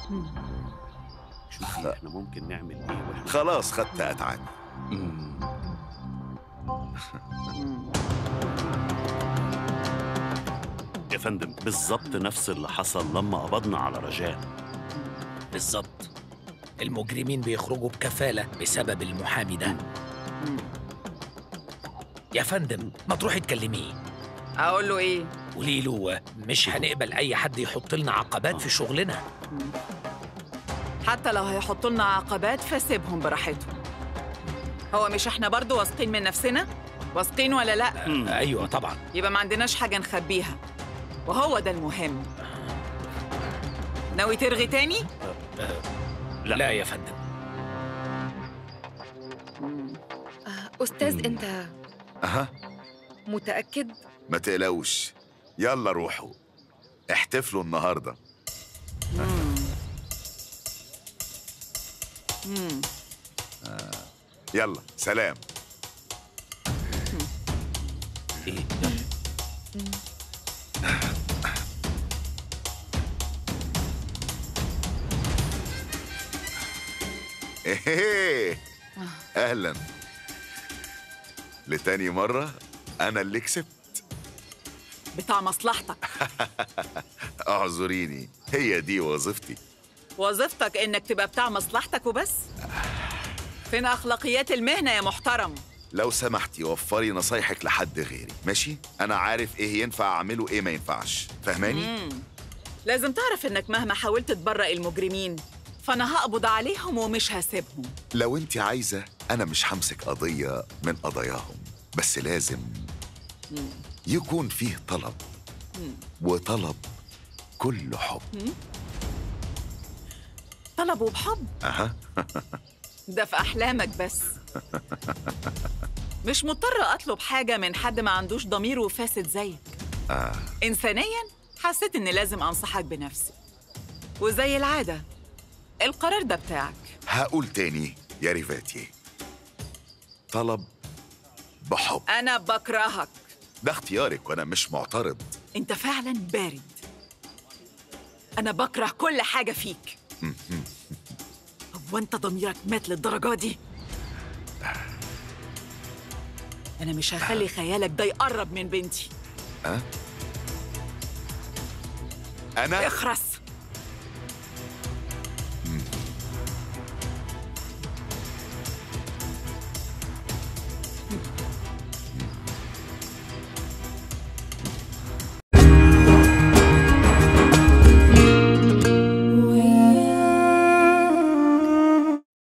شوفي احنا ممكن نعمل ايه واحنا خلاص خدت أتعني يا فندم بالظبط نفس اللي حصل لما قبضنا على رجاء بالظبط المجرمين بيخرجوا بكفالة بسبب المحامي ده يا فندم ما تروحي تكلميه اقول له ايه قولي له مش هنقبل أي حد يحط لنا عقبات في شغلنا حتى لو هيحطوا لنا عقبات فسيبهم براحتهم هو مش احنا برضو واثقين من نفسنا واثقين ولا لا أيوة طبعا يبقى ما عندناش حاجه نخبيها وهو ده المهم ناوي ترغي تاني لا, لا يا فندم أستاذ أنت أها متأكد؟ ما تقلقوش يلا روحوا احتفلوا النهارده آه. يلا سلام إيه إيه اهلا لتاني مرة أنا اللي كسبت بتاع مصلحتك اعذريني هي دي وظيفتي وظيفتك انك تبقى بتاع مصلحتك وبس فين اخلاقيات المهنه يا محترم لو سمحتي وفري نصايحك لحد غيري ماشي أنا عارف إيه ينفع أعمله إيه ما ينفعش فهماني؟ لازم تعرف انك مهما حاولت تبرأ المجرمين فانا هقبض عليهم ومش هسيبهم لو أنت عايزة أنا مش همسك قضية من قضاياهم بس لازم يكون فيه طلب وطلب كله حب طلبوا بحب أها ده في احلامك بس مش مضطر اطلب حاجه من حد ما عندوش ضمير وفاسد زيك آه. انسانيا حسيت اني لازم انصحك بنفسي وزي العاده القرار ده بتاعك هقول تاني يا ريفاتي طلب بحب انا بكرهك ده اختيارك وأنا مش معترض انت فعلا بارد انا بكره كل حاجه فيك هو انت ضميرك مات للدرجه دي انا مش هخلي خيالك ده يقرب من بنتي أنا اخرس